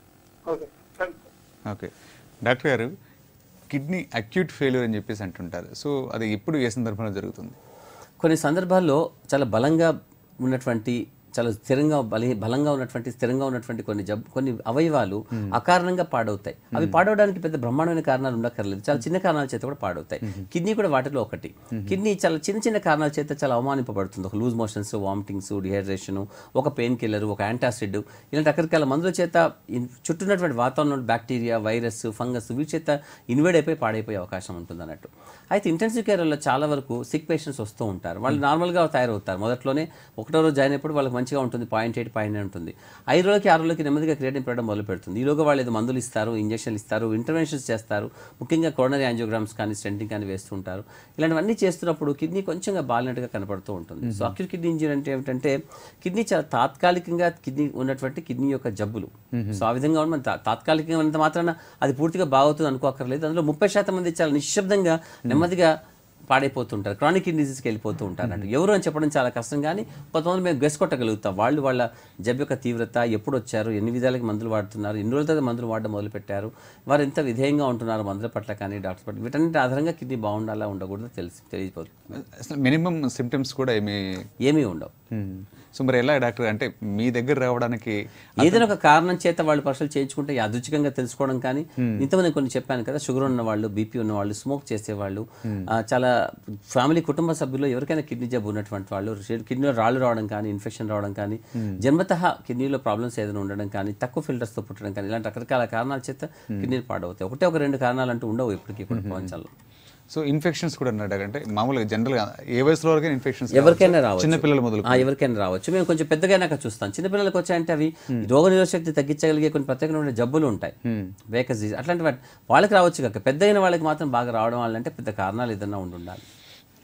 okay thank you okay doctor garu kidney acute failure అని చెప్పేసి అంటుంటారు సో అది ఎప్పుడు ఏ సందర్భంలో జరుగుతుంది కొన్ని సందర్భాల్లో చాలా బలంగా ఉన్నటువంటి చాలా స్థిరంగా బలి బలంగా ఉన్నటువంటి స్థిరంగా ఉన్నటువంటి కొన్ని జబ్ కొన్ని అవయవాలు అకారణంగా పాడవుతాయి అవి పాడవడానికి పెద్ద బ్రహ్మాండమైన కారణాలు ఉండక్కర్లేదు చాలా చిన్న కారణాల చేత కూడా పాడవుతాయి కిడ్నీ కూడా వాటిలో ఒకటి కిడ్నీ చాలా చిన్న చిన్న కారణాల చేత చాలా అవమానింపబడుతుంది ఒక లూజ్ మోషన్స్ వామిటింగ్స్ డిహైడ్రేషన్ ఒక పెయిన్ కిల్లర్ ఒక యాంటాసిడ్ ఇలాంటి రకరకాల మందుల చేత ఇన్- చుట్టూ ఉన్నటువంటి వాతావరణంలో బ్యాక్టీరియా వైరస్ ఫంగస్ వీటి చేత ఇన్వేడ్ అయిపోయి పాడైపోయే అవకాశం ఉంటుంది అన్నట్టు అయితే ఇంటెన్సివ్ కేర్లో చాలా వరకు సిక్ పేషెంట్స్ వస్తూ ఉంటారు వాళ్ళు నార్మల్గా తయారవుతారు మొదట్లోనే ఒకటో రోజు జాయిన్ అయినప్పుడు వాళ్ళకి మంచిగా ఉంటుంది పాయింట్ ఎయిట్ పాయింట్ నైన్ ఉంటుంది ఐదు రోజులకి ఆరు రోజులకి నెమ్మదిగా క్రియేటిన్ పెరగడం మొదలు పెడుతుంది ఈలోగా వాళ్ళు ఏదో మందులు ఇస్తారు ఇంజక్షన్లు ఇస్తారు ఇంటర్వెన్షన్స్ చేస్తారు ముఖ్యంగా కోronary యాంజియోగ్రామ్స్ కానీ స్టెంటింగ్ కానీ వేస్తుంటారు ఇలాంటివన్నీ చేస్తున్నప్పుడు కిడ్నీ కొంచెంగా బాలినట్టుగా కనపడుతూ ఉంటుంది సో అక్యూట్ కిడ్నీ ఇంజరీ అంటే ఏమిటంటే కిడ్నీ చాలా తాత్కాలికంగా కిడ్నీ ఉన్నటువంటి కిడ్నీ యొక్క జబ్బులు సో ఆ విధంగా ఉన్న తా- తాత్కాలికంగా ఉన్నంత మాత్రాన అది పూర్తిగా బాగుతుంది అనుకోకర్లేదు అందులో ముప్పై శాతం మంది చాలా నిశ్శబ్దంగా నెమ్మదిగా పాడైపోతుంటారు క్రానిక్ కిడ్నీ డిసీజ్కి వెళ్ళిపోతూ ఉంటారు అంటే ఎవరు అని చెప్పడం చాలా కష్టం కానీ కొంతమంది మేము గెస్ కొట్టగలుగుతాం వాళ్ళు వాళ్ళ జబ్బు యొక్క తీవ్రత ఎప్పుడు వచ్చారు ఎన్ని విధాలకి మందులు వాడుతున్నారు ఎన్ని రోజుల తర్వాత మందులు వాడడం మొదలుపెట్టారు వారు ఎంత విధేయంగా ఉంటున్నారు మందుల పట్ల కానీ డాక్టర్ పట్ల వీటన్నిటి ఆధారంగా కిడ్నీ బాగుండాలా ఉండకూడదు తెలిసి తెలియపోతుంది అసలు మినిమం సిమ్టమ్స్ కూడా ఏమి ఏమీ ఉండవు సో మరి ఎలా డాక్టర్ అంటే మీ దగ్గర రావడానికి ఏదైనా ఒక కారణం చేత వాళ్ళు పరీక్షలు చేయించుకుంటే యాదృచ్ఛికంగా తెలుసుకోవడం కానీ ఇంతమంది కొన్ని చెప్పాను కదా షుగర్ ఉన్న వాళ్ళు బీపీ ఉన్న వాళ్ళు స్మోక్ చేసేవాళ్ళు ఆ, చాలా ఫ్యామిలీ కుటుంబ సభ్యుల్లో ఎవరికైనా కిడ్నీ జబ్బు ఉన్నటువంటి వాళ్ళు షే- కిడ్నీలో రాళ్ళు రావడం కానీ ఇన్ఫెక్షన్ రావడం కానీ జన్మతః కిడ్నీలో ప్రాబ్లమ్స్ ఏదైనా ఉండడం కానీ తక్కువ ఫిల్టర్స్తో పుట్టడం కానీ ఇలాంటి రకరకాల కారణాల చేత కిడ్నీలు పాడవుతాయి ఒకటే ఒక రెండు కారణాలు అంటూ ఉండవు ఇప్పటికీ కూడా ప్రపంచంలో సో ఇన్ఫెక్షన్స్ కూడా అన్నాడు అంటే మామూలుగా జనరల్గా ఏ వయసులో వరకు ఇన్ఫెక్షన్స్ ఎవరికైనా రావచ్చు చిన్న పిల్లలు మొదలు ఆ, ఎవరికైనా రావచ్చు మేము కొంచెం పెద్దగానాక చూస్తాం చిన్నపిల్లలకు వచ్చాయంటే అవి రోగ నిరోధశక్తి తగ్గించగలిగే కొన్ని ప్రత్యేకమైన జబ్బులు ఉంటాయి వేకస్ అట్లాంటి వాటి వాళ్ళకి రావచ్చు కాక పెద్ద అయిన వాళ్ళకి మాత్రం బాగా రావడం వల్ల అంటే పెద్ద కారణాలు ఏదైనా ఉండి ఉండాలి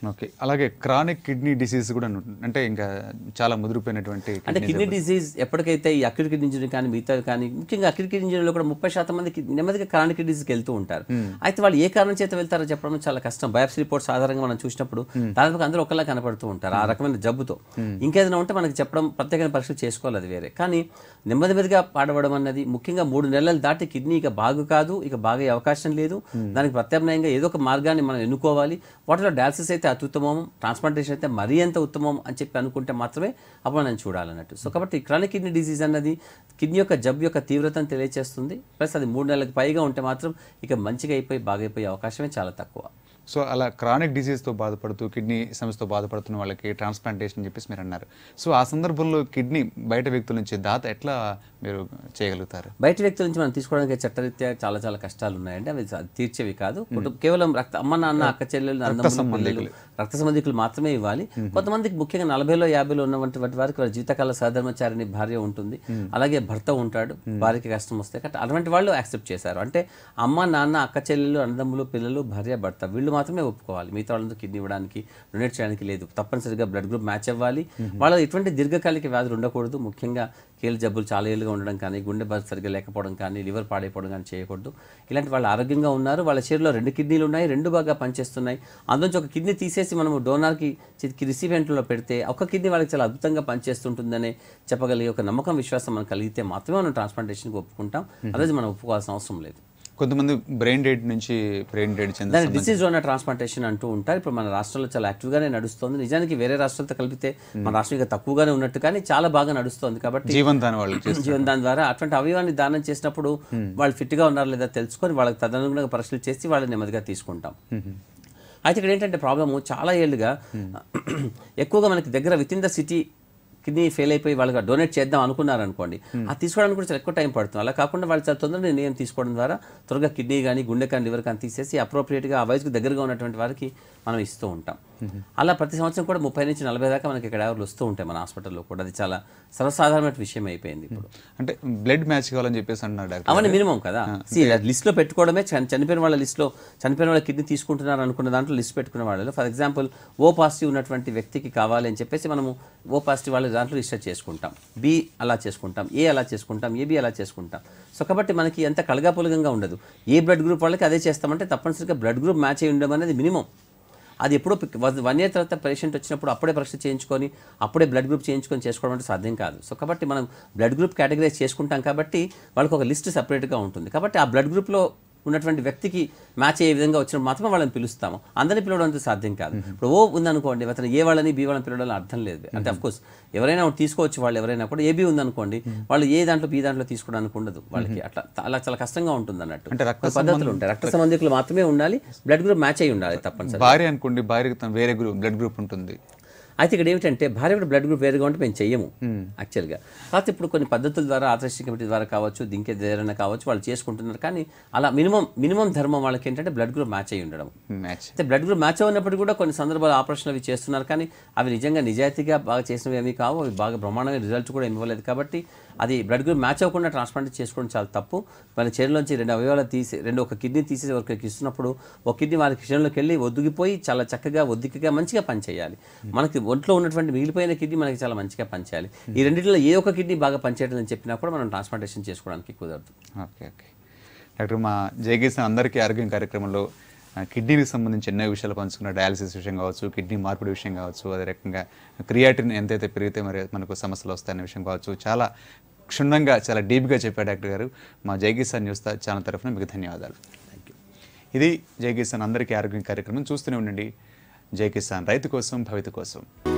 ఓకే అలాగే క్రానిక్ కిడ్నీ డిసీజ్ కూడా ఉంటుంది. అంటే ఇంకా చాలా ముదిరిపోయినటువంటి అంటే kidney కిడ్నీ జబ్బు. డిసీజ్ ఎప్పటికైతే ఈ అక్యూట్ కిడ్నీ ఇంజరీ కానీ మిగతా కానీ ముఖ్యంగా అక్యూట్ కిడ్నీ ఇంజరీలో కూడా ముప్పై శాతం మందికి నెమ్మదిగా క్రానిక్ డిసీజ్కి వెళ్తూ ఉంటారు అయితే వాళ్ళు ఏ కారణం చేత వెళ్తారో చెప్పడం చాలా కష్టం బయాప్సీ రిపోర్ట్స్ ఆధారంగా మనం చూసినప్పుడు దాదాపుగా అందరూ ఒకలా కనపడుతూ ఉంటారు ఆ రకమైన జబ్బుతో ఇంకేదైనా ఉంటే మనకి చెప్పడం ప్రత్యేకమైన పరీక్షలు చేసుకోవాలి అది వేరే కానీ నెమ్మది నెమ్మదిగా పాడవడం అన్నది ముఖ్యంగా మూడు నెలలు దాటి కిడ్నీ ఇక బాగు కాదు ఇక బాగే అవకాశం లేదు దానికి ప్రత్యామ్నాయంగా ఏదో ఒక మార్గాన్ని మనం ఎన్నుకోవాలి వాటిలో డయాలసిస్ అయితే అత్యుత్తమం ట్రాన్స్ప్లాంటేషన్ అయితే మరీ ఎంత ఉత్తమం అని చెప్పి అనుకుంటే మాత్రమే అప్పుడు మనం చూడాలన్నట్టు సో కాబట్టి క్రానిక్ కిడ్నీ డిసీజ్ అన్నది కిడ్నీ యొక్క జబ్బు యొక్క తీవ్రతను తెలియజేస్తుంది ప్లస్ అది మూడు నెలలకు పైగా ఉంటే మాత్రం ఇక మంచిగా అయిపోయి బాగైపోయే అవకాశమే చాలా తక్కువ సో అలా క్రానిక్ డిసీజ్తో బాధపడుతూ కిడ్నీ సమస్యతో బాధపడుతున్న వాళ్ళకి ట్రాన్స్ప్లాంటేషన్ చెప్పేసి మీరు అన్నారు సో ఆ సందర్భంలో కిడ్నీ బయట వ్యక్తుల నుంచి దాత ఎట్లా మీరు చేయగలుగుతారు బయట వ్యక్తుల నుంచి మనం తీసుకోవడానికి చట్టరీత్యా చాలా చాలా కష్టాలు ఉన్నాయండి అవి స- తీర్చేవి కాదు కుటుంబ- కేవలం రక్త అమ్మ నాన్న అక్క చెల్లెలు అన్నదమ్ములు, పిల్లలు, రక్త సంబంధికులు మాత్రమే ఇవ్వాలి కొంతమందికి ముఖ్యంగా నలభైలో యాభైలో ఉన్నటువంటి వాటి వారికి వారి జీవితకాల సహధర్మచారిని భార్య ఉంటుంది అలాగే భర్త ఉంటాడు భార్యకి కష్టం వస్తే కాబట్టి అటువంటి వాళ్ళు యాక్సెప్ట్ చేశారు అంటే అమ్మ నాన్న అక్క చెల్లెలు అన్నదమ్ములు పిల్లలు భార్య భర్త వీళ్ళు మాత్రమే ఒప్పుకోవాలి మిగతా వాళ్ళందరూ కిడ్నీ ఇవ్వడానికి డొనేట్ చేయడానికి లేదు తప్పనిసరిగా బ్లడ్ గ్రూప్ మ్యాచ్ అవ్వాలి వాళ్ళ ఎటువంటి దీర్ఘకాలిక వ్యాధులు ఉండకూడదు ముఖ్యంగా కీళ్ళ జబ్బులు చాలా ఏళ్ళుగా ఉండడం కానీ గుండె బస్ సరిగ్గా లేకపోవడం కానీ లివర్ పాడైపోవడం కానీ చేయకూడదు ఇలాంటి వాళ్ళు ఆరోగ్యంగా ఉన్నారు వాళ్ళ శరీరంలో రెండు కిడ్నీలు ఉన్నాయి రెండు బాగా పనిచేస్తున్నాయి అందులోంచి ఒక కిడ్నీ తీసేసి మనము డోనార్కి రిసిపెంట్లో పెడితే ఒక కిడ్నీ వాళ్ళకి చాలా అద్భుతంగా పనిచేస్తుంటుందనే చెప్పగలిగే ఒక నమ్మకం విశ్వాసం మనకు కలిగితే మాత్రమే మనం ట్రాన్స్ప్లాంటేషన్కి ఒప్పుకుంటాం అదే మనం ఒప్పుకోవాల్సిన అవసరం లేదు కొంతమంది బ్రెయిన్ డెడ్ నుంచి బ్రెయిన్ డెడ్ చెందిన దాని డిసీజ్ ఉన్న ట్రాన్స్ప్లాంటేషన్ అంటూ ఉంటారు ఇప్పుడు మన రాష్ట్రంలో చాలా యాక్టివ్గానే నడుస్తుంది నిజానికి వేరే రాష్ట్రాలతో కలిపితే మన రాష్ట్రం ఇంకా తక్కువగానే ఉన్నట్టు కానీ చాలా బాగా నడుస్తుంది కాబట్టి జీవంతాన్ని వాళ్ళు చేస్తారు జీవన్ దాని ద్వారా అటువంటి అవయవాన్ని దానం చేసినప్పుడు వాళ్ళు ఫిట్గా ఉన్నారా లేదా తెలుసుకొని వాళ్ళకి తదనుగుణంగా పరీక్షలు చేసి వాళ్ళని నెమ్మదిగా తీసుకుంటాం అయితే ఇక్కడ ఏంటంటే ప్రాబ్లము చాలా ఏళ్ళుగా ఎక్కువగా మనకి దగ్గర with in the city kidney fail అయిపోయి వాళ్ళకి డొనేట్ చేద్దాం అనుకున్నారు అనుకోండి అది తీసుకోవడానికి కూడా చాలా ఎక్కువ టైం పడుతుంది అలా కాకుండా వాళ్ళు చాలా తొందరగా నిర్ణయం తీసుకోవడం ద్వారా త్వరగా కిడ్నీ కానీ గుండె కానీ లివర్ కానీ తీసేసి అప్రోప్రియేట్గా ఆ వయసుకు దగ్గరగా ఉన్నటువంటి వారికి మనం ఇస్తూ ఉంటాం అలా ప్రతి సంవత్సరం కూడా ముప్పై నుంచి నలభై దాకా మనకి ఇక్కడ ఎవరు వస్తూ ఉంటాయి మన హాస్పిటల్లో కూడా అది చాలా సర్వసాధారణమైన విషయం అయిపోయింది ఇప్పుడు అంటే బ్లడ్ మ్యాచ్ కావాలని చెప్పేసి అంటున్నారు డాక్టర్ అవన్నీ మినిమం కదా లిస్ట్ లో పెట్టుకోవడమే చని- చనిపోయిన వాళ్ళ లిస్ట్ లో చనిపోయిన వాళ్ళ కిడ్నీ తీసుకుంటున్నారు అనుకున్న దాంట్లో లిస్ట్ పెట్టుకున్న వాళ్ళు ఫర్ ఎగ్జాంపుల్ ఓ పాజిటివ్ ఉన్నటువంటి వ్యక్తికి కావాలి అని చెప్పేసి మనము ఓ పాజిటివ్ వాళ్ళ దాంట్లో రిజిస్టర్ చేసుకుంటాం బి అలా చేసుకుంటాం ఏ అలా చేసుకుంటాం ఏబి అలా చేసుకుంటాం సో కాబట్టి మనకి ఎంత కలగాపులగంగా ఉండదు ఏ బ్లడ్ గ్రూప్ వాళ్ళకి అదే చేస్తామంటే తప్పనిసరిగా బ్లడ్ గ్రూప్ మ్యాచ్ అయి ఉండడం అనేది మినిమం అది ఎప్పుడో వన్ ఇయర్ తర్వాత పేషెంట్ వచ్చినప్పుడు అప్పుడే పరీక్ష చేయించుకొని అప్పుడే బ్లడ్ గ్రూప్ చేయించుకొని చేసుకోవడం అంటే సాధ్యం కాదు సో కాబట్టి మనం బ్లడ్ గ్రూప్ కేటగరైజ్ చేసుకుంటాం కాబట్టి వాళ్ళకి ఒక లిస్ట్ సపరేట్గా ఉంటుంది కాబట్టి ఆ బ్లడ్ గ్రూప్లో ఉన్నటువంటి వ్యక్తికి మ్యాచ్ అయ్యే విధంగా వచ్చినప్పుడు మాత్రమే వాళ్ళని పిలుస్తాము అందరిని పిలవడం అంత సాధ్యం కాదు ఇప్పుడు ఓ ఉందనుకోండి అతను ఏ వాళ్ళని బి వాళ్ళని పిలవడం అర్థం లేదు అంటే అఫ్ కోర్స్ ఎవరైనా తీసుకోవచ్చు వాళ్ళు ఎవరైనా కూడా ఏబీ ఉందనుకోండి వాళ్ళు ఏ దాంట్లో బి దాంట్లో తీసుకోవడానికి ఉండదు వాళ్ళకి అట్లా అలా చాలా కష్టంగా ఉంటుంది అన్నట్టు అంటే రక్త కొన్ని పద్ధతులు ఉంటాయి రక్త సంబంధికులు మాత్రమే ఉండాలి బ్లడ్ గ్రూప్ మ్యాచ్ అయి ఉండాలి తప్పనిసరి భార్య అనుకోండి భార్యకి తన వేరే గ్రూప్ బ్లడ్ గ్రూప్ ఉంటుంది అయితే ఇక్కడ ఏమిటంటే భార్య కూడా బ్లడ్ గ్రూప్ వేరుగా ఉంటే మేము చెయ్యము యాక్చువల్గా కాకపోతే ఇప్పుడు కొన్ని పద్ధతుల ద్వారా ఆథరైజేషన్ కమిటీ ద్వారా కావచ్చు దీనికే ఏదైనా కావచ్చు వాళ్ళు చేసుకుంటున్నారు కానీ అలా మినిమం మినిమం ధర్మం వాళ్ళకి ఏంటంటే బ్లడ్ గ్రూప్ మ్యాచ్ అయి ఉండడం మ్యాచ్ అయితే బ్లడ్ గ్రూప్ మ్యాచ్ అయినప్పుడు కూడా కొన్ని సందర్భాలు ఆపరేషన్లు అవి చేస్తున్నారు కానీ అవి నిజంగా నిజాయితీగా బాగా చేసినవి ఏమీ కావు అవి బాగా బ్రహ్మాండంగా రిజల్ట్ కూడా ఏమి ఇవ్వలేదు కాబట్టి అది బ్లడ్ గ్రూప్ మ్యాచ్ అవ్వకుండా ట్రాన్స్ప్లాంట్ చేసుకోవడం చాలా తప్పు మన శరీరంలోంచి రెండు అవయవాలు తీసి రెండు ఒక కిడ్నీ తీసేసి ఒకరికి ఇస్తున్నప్పుడు ఒక కిడ్నీ వారి శరీరంలోకి వెళ్ళి ఒద్దుగిపోయి చాలా చక్కగా ఒద్దికగా మంచిగా పనిచేయాలి మనకి ఒంట్లో ఉన్నటువంటి మిగిలిపోయిన కిడ్నీ మనకి చాలా మంచిగా పనిచేయాలి ఈ రెండింటిలో ఏ ఒక్క కిడ్నీ బాగా పనిచేయడం అని చెప్పినా కూడా మనం ట్రాన్స్ప్లాంటేషన్ చేసుకోవడానికి కుదరదు ఓకే ఓకే డాక్టర్ మా జయగీసిన అందరికీ ఆరోగ్యం కార్యక్రమంలో ఆ, కిడ్నీకి సంబంధించి ఎన్నో విషయాలు పంచుకున్న డయాలసిస్ విషయం కావచ్చు కిడ్నీ మార్పిడి విషయం కావచ్చు అదే రకంగా క్రియాటిన్ ఎంతైతే పెరిగితే మరి మనకు సమస్యలు వస్తాయనే విషయం కావచ్చు చాలా క్షుణ్ణంగా చాలా డీప్గా చెప్పారు డాక్టర్ గారు మా జయగీసాన్ న్యూస్ ఛానల్ తరఫున మీకు ధన్యవాదాలు థ్యాంక్ యూ ఇది జై కిసాన్ అందరికీ ఆరోగ్యం కార్యక్రమం చూస్తూనే ఉండండి జై కిసాన్ రైతు కోసం భవిత కోసం